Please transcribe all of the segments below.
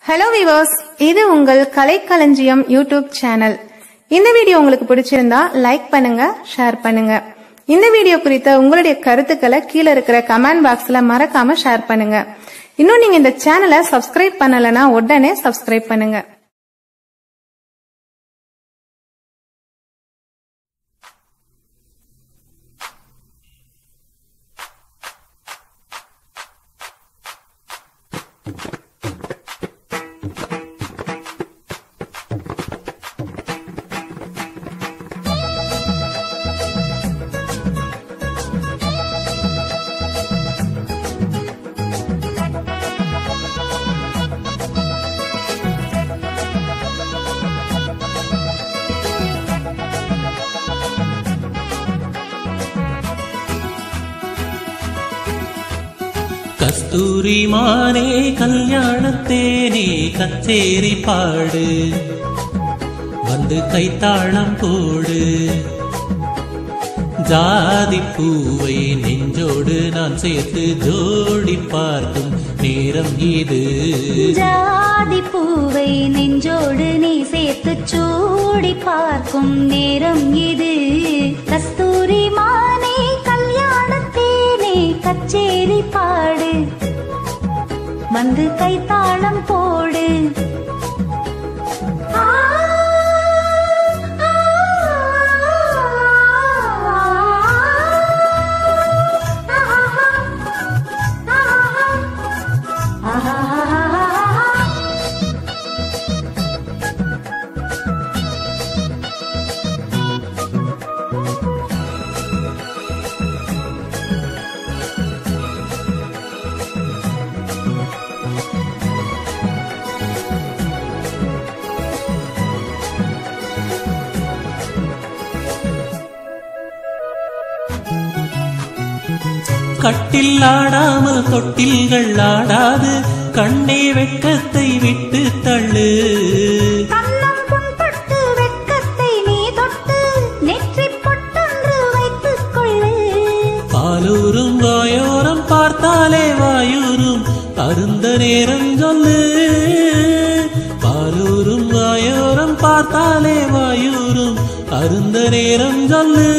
Hello viewers இது உங்கள் கலைக்களஞ்சியம் யூடியூப் சேனல் இந்த வீடியோ உங்களுக்கு பிடிச்சிருந்தா லைக் பண்ணுங்க ஷேர் பண்ணுங்க இந்த வீடியோ குறித்த உங்களுடைய கருத்துக்களை கீழே இருக்கிற கமெண்ட் பாக்ஸ்ல மறக்காம ஷேர் பண்ணுங்க இன்னும் நீங்க இந்த சேனலை சப்ஸ்கிரைப் பண்ணலனா உடனே சப்ஸ்கிரைப் பண்ணுங்க கஸ்தூரி மானே கல்யாணத்தேனே கச்சேரி பாடு வந்து கைத்தாளம் போடு ஜாதி பூவை நெஞ்சோடு நான் சேர்த்து ஜோடி பார்க்கும் நேரம் இது ஜாதி பூவை நெஞ்சோடு நீ சேர்த்து சூடி பார்க்கும் நேரம் இது கஸ்தூரி மானே கல்யாணத்தேனே கச்சேரி பாடு வந்து கைத்தாளம் போடு ஆ, ஆ, ஆ, ஆ, ஆ, ஆ. கட்டில் ஆடாமல் தொட்டில்கள் ஆடாது கண்ணே வெட்கத்தை விட்டு தள்ளு கண்ணம் புண்பட்டு வெட்கத்தை நீ தொட்டு நெற்றிப் பொட்டொன்று வைத்துக் கொள்ளு பாலூரும் வாயோரம் பார்த்தாலே வாயூரும் அருந்த நேரம் சொல்லு பாலூரும் வாயோரம் பார்த்தாலே வாயூரும் அருந்த நேரம் சொல்லு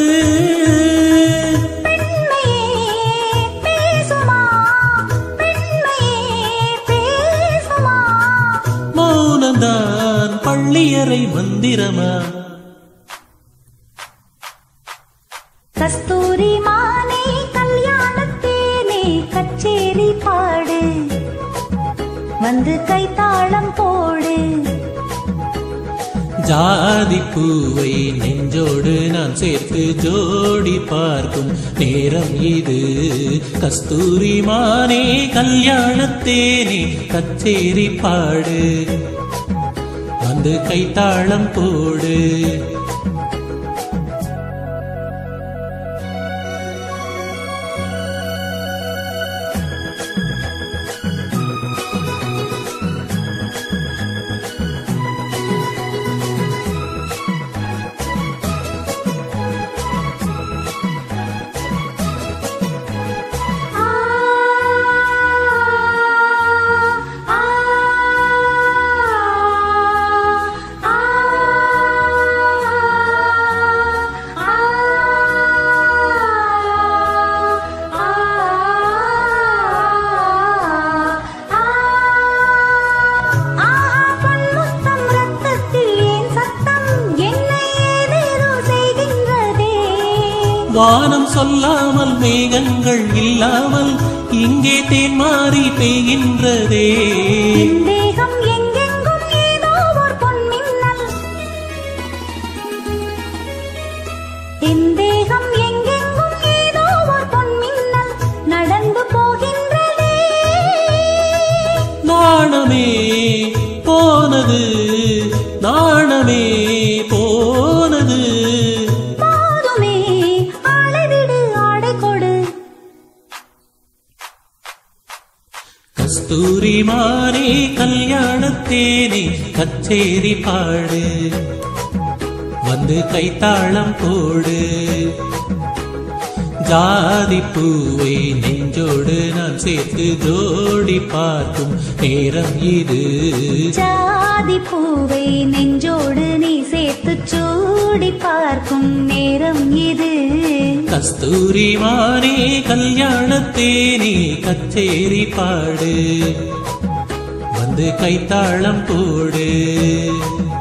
பெண்மையே பேசுமா பெண்மையே பேசுமா மௌனம்தான் பள்ளியறை மந்திரமா கஸ்தூரி மானே கல்யாணத்தேனே கச்சேரி பாடு வந்து கைத்தாளம் போடு ஜாதி பூவை நெஞ்சோடு நான் சேர்த்து ஜோடி பார்க்கும் நேரம் இது கஸ்தூரி மானே கல்யாணத்தேனே கச்சேரி பாடு வந்து கைத்தாளம் போடு ஆ ஆ ஆ பொன்முத்தம் ரத்தத்தில் ஏன் சத்தம் என்னை ஏதேதோ செய்கின்றதே வானம் சொல்லாமல் மேகங்கள் இல்லாமல் இங்கே தேன் மாறி பெய்கின்றதே என் தேகம் எங்கெங்கும் ஏதோ ஒரு பொன்மின்னல் என் தேகம் எங்கெங்கும் ஏதோ ஒரு பொன்மின்னல் நடந்து போகின்றதே நாணமே போனது நாணமே போனது போதுமே ஆளை விடு ஆடை கொடு கஸ்தூரி மாறே கல்யாணத்தேனே கச்சேரி பாடு வந்து கைத்தாளம் போடு ஜாதி பூவை நெஞ்சோடு நான் சேர்த்து ஜோடி பார்க்கும் நேரம் இது ஜாதி பூவை நெஞ்சோடு நீ சேர்த்து சூடி பார்க்கும் நேரம் இது கஸ்தூரி மானே கல்யாணத்தேனி கச்சேரி பாடு வந்து கைத்தாளம் போடு